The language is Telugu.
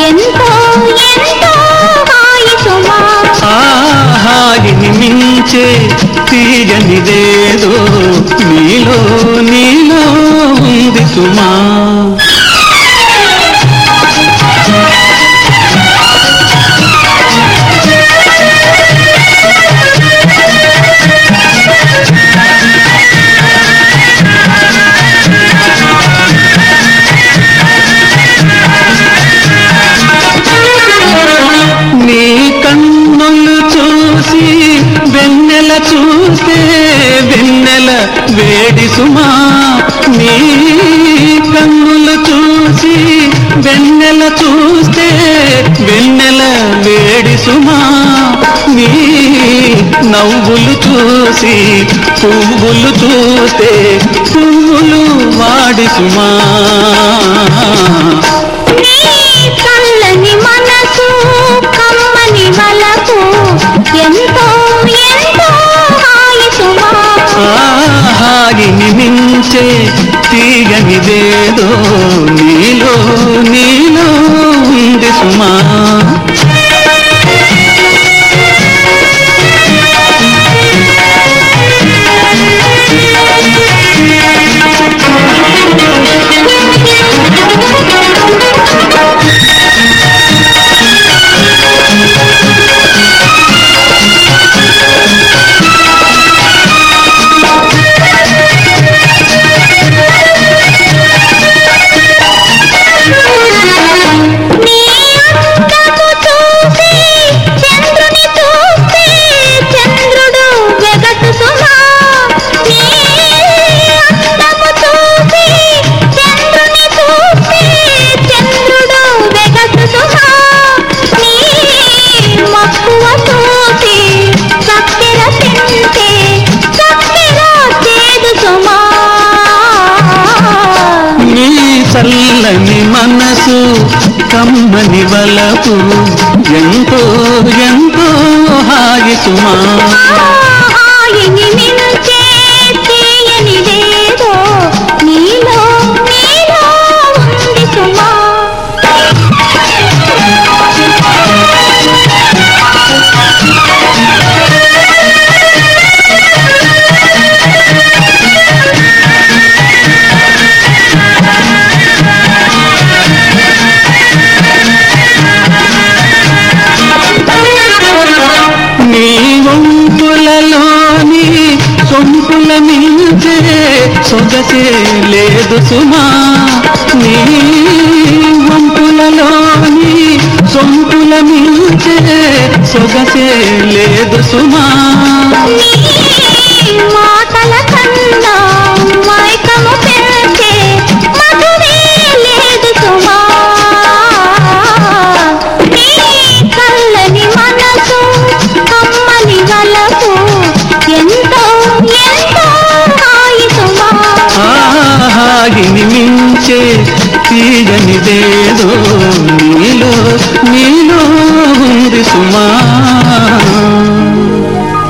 ఎంతో ఎంతో హాయి సుమా ఆహాయిని మించే తీయనిదేదో నీలో నీలో ఉంది సుమా నీ కన్నులు చూసి వెన్నెల చూస్తే వెన్నెల వేడి సుమా నీ కన్నులు చూసి వెన్నెల చూస్తే వెన్నెల వేడి సుమా నీ నవ్వులు చూసి పువ్వులు చూస్తే పువ్వులు వాడి సుమా నీ చల్లని మనసు కమ్మని వలకు ఎంతో ఎంతో హాయి సుమా ఆహాగిని మించే తీగనిదేదో నీలో నీలో ఉంది సుమా నీ అందము చూసి చంద్రుని చూస్తే చంద్రుడు వెగటు సుమా నీ అందము చూసి చంద్రుని చూస్తే చంద్రుడు వెగటు సుమా నీ మక్కువ చూసి చక్కెర తింటే చక్కెర చేదు సుమా నీ చల్లని మనసు కమ్మని వలపు ఎంతో ఎంతో హాయి సుమా హాయిని మించే తీయనిదేదో నీలో నీలో ఉంది సుమా నీ వంపులలోని సొంపుల మించే సొగసే లేదు సుమా నీ వంపులలోని సొంపుల మించే సొగసే లేదు సుమా నీ మాటల కన్నా మైకము పెంచే మధురే లేదు సుమా నీ చల్లని మనసు కమ్మని వలకు ఎంతో ఎంతో హాయి సుమా ఆహాగిని మించే తీయనిదేదో నీలో నీలో